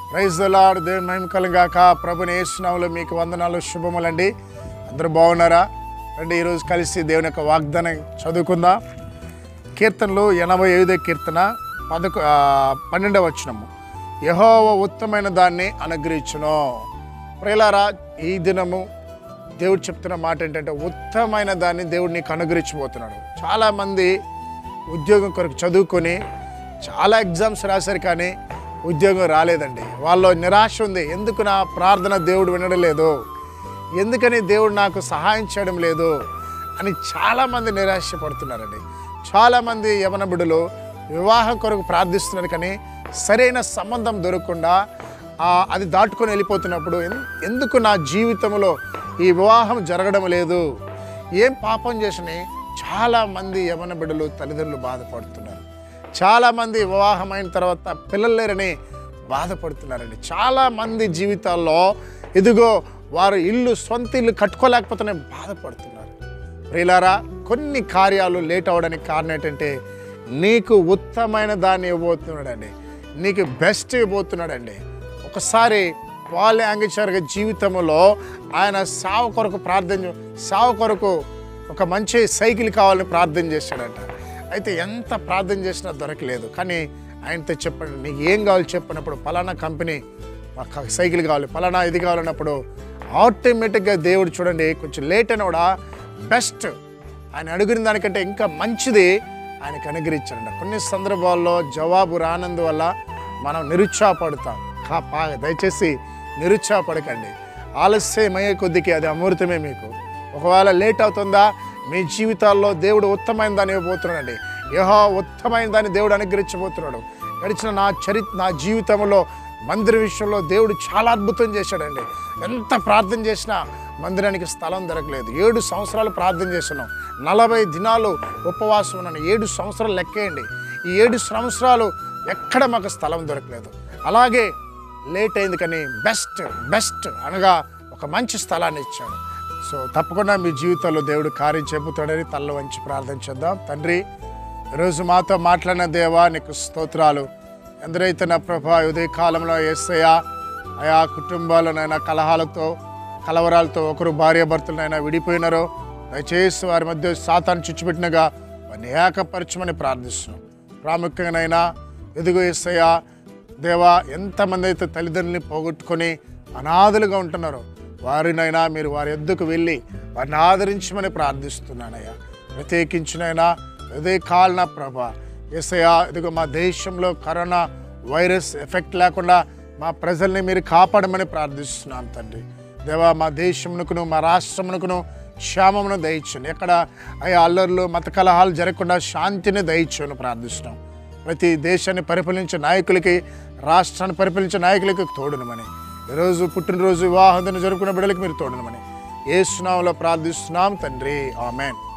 praise the Lord దేవుని మహిమ కలుగాక ప్రభుని ఏసునాములో మీకు వందనాలు శుభములండి అందరూ బాగున్నారా రండి ఈరోజు కలిసి దేవుని యొక్క వాగ్దానం చదువుకుందాం కీర్తనలు ఎనభై ఐదో కీర్తన పదకొ ఆ, పన్నెండవ వచనము యహోవ ఉత్తమైన దాన్ని అనుగ్రహించును ప్రియులారా ఈ దినము దేవుడు చెప్తున్న మాట ఏంటంటే ఉత్తమమైన దాన్ని దేవుడు నీకు అనుగ్రహించబోతున్నాడు చాలామంది ఉద్యోగం కొరకు చదువుకొని చాలా ఎగ్జామ్స్ రాశారు కానీ ఉద్యోగం రాలేదండి వాళ్ళలో నిరాశ ఉంది ఎందుకు నా ప్రార్థన దేవుడు వినడం లేదు ఎందుకని దేవుడు నాకు సహాయం చేయడం లేదు అని చాలామంది నిరాశపడుతున్నారండి చాలామంది యవన బిడ్డలు వివాహం కొరకు ప్రార్థిస్తున్నారు కానీ సరైన సంబంధం దొరకకుండా ఆ, అది దాటుకొని వెళ్ళిపోతున్నప్పుడు ఎన్- ఎందుకు నా జీవితంలో ఈ వివాహం జరగడం లేదు ఏం పాపం చేసిన చాలామంది యవన బిడ్డలు తల్లిదండ్రులు బాధపడుతున్నారు చాలామంది వివాహం అయిన తర్వాత పిల్లలు లేరని బాధపడుతున్నారండి చాలామంది జీవితాల్లో ఇదిగో వారు ఇల్లు సొంత ఇల్లు కట్టుకోలేకపోతేనే బాధపడుతున్నారు ప్రియులారా కొన్ని కార్యాలు లేట్ అవ్వడానికి కారణం ఏంటంటే నీకు ఉత్తమైన దాన్ని ఇవ్వబోతున్నాడండి నీకు బెస్ట్ ఇవ్వబోతున్నాడండి ఒకసారి పాల్ యాంగిచార్గ జీవితంలో ఆయన సావ కొరకు ప్రార్థన చే- సావ కొరకు ఒక మంచి సైకిల్ కావాలని ప్రార్థన చేశాడంట అయితే ఎంత ప్రార్థన చేసినా దొరకలేదు కానీ ఆయనతో చెప్పండి నీకు ఏం కావాలి చెప్పినప్పుడు పలానా కంపెనీ మాకు సైకిల్ కావాలి పలానా ఇది కావాలన్నప్పుడు ఆటోమేటిక్గా దేవుడు చూడండి కొంచెం లేట్ అయినా కూడా బెస్ట్ ఆయన అడిగిన దానికంటే ఇంకా మంచిది ఆయనకు అనుగ్రహించాడంట కొన్ని సందర్భాల్లో జవాబు రానందువల్ల మనం నిరుత్సాహపడతాం కా పా దయచేసి నిరుత్సాహపడకండి ఆలస్యమయ్యే కొద్దికి అది అమృతమే మీకు ఒకవేళ లేట్ అవుతుందా మీ జీవితాల్లో దేవుడు ఉత్తమైన దాన్ని ఇవ్వబోతున్నాడండి యహో ఉత్తమైన దాన్ని దేవుడు అనుగ్రహించబోతున్నాడు గడిచిన నా చరి నా జీవితంలో మందిర విషయంలో దేవుడు చాలా అద్భుతం చేశాడండి ఎంత ప్రార్థన చేసినా మందిరానికి స్థలం దొరకలేదు ఏడు సంవత్సరాలు ప్రార్థన చేస్తున్నాం నలభై దినాలు ఉపవాసం ఉన్నాను ఏడు సంవత్సరాలు లెక్కేయండి ఈ ఏడు సంవత్సరాలు ఎక్కడ మాకు స్థలం దొరకలేదు అలాగే లేట్ అయింది కానీ బెస్ట్ బెస్ట్ అనగా ఒక మంచి స్థలాన్ని ఇచ్చాడు సో తప్పకుండా మీ జీవితంలో దేవుడు కార్యం చెబుతాడని తల్ల వంచి ప్రార్థన చేద్దాం తండ్రి ఈరోజు మాతో మాట్లాడిన దేవా నీకు స్తోత్రాలు ఎందరైతే నా ప్రభా ఉదయ కాలంలో ఏసయ్యా ఆయా కుటుంబాలనైనా కలహాలతో కలవరాలతో ఒకరు భార్యాభర్తలనైనా విడిపోయినారో దయచేసి వారి మధ్య సాతాన్ని చుచ్చిపెట్టినగా వారిని ఏకపరచమని ప్రార్థిస్తున్నాం ప్రాముఖ్యంగానైనా ఎదుగు ఏసయ్యా దేవా ఎంతమంది అయితే తల్లిదండ్రుల్ని పోగొట్టుకొని అనాథలుగా ఉంటున్నారో వారినైనా మీరు వారి ఎద్దుకు వెళ్ళి వారిని ఆదరించమని ప్రార్థిస్తున్నానయ్యా ప్రత్యేకించినైనా ఇదే కాలన ప్రభా ఎసయా ఇదిగో మా దేశంలో కరోనా వైరస్ ఎఫెక్ట్ లేకుండా మా ప్రజల్ని మీరు కాపాడమని ప్రార్థిస్తున్నాం తండ్రి దేవా మా దేశమునకును మా రాష్ట్రమునకును క్షేమమును దయచండి ఎక్కడ అయ్యా అల్లర్లు మత కలహాలు జరగకుండా శాంతిని దయచని ప్రార్థిస్తున్నాం ప్రతి దేశాన్ని పరిపాలించే నాయకులకి రాష్ట్రాన్ని పరిపాలించే నాయకులకి తోడునమని ఈరోజు పుట్టినరోజు వివాహం జరుపుకున్న బిడ్డలకి మీరు తోడునమని ఏ సునామంలో ప్రార్థిస్తున్నాం తండ్రి ఆమెన్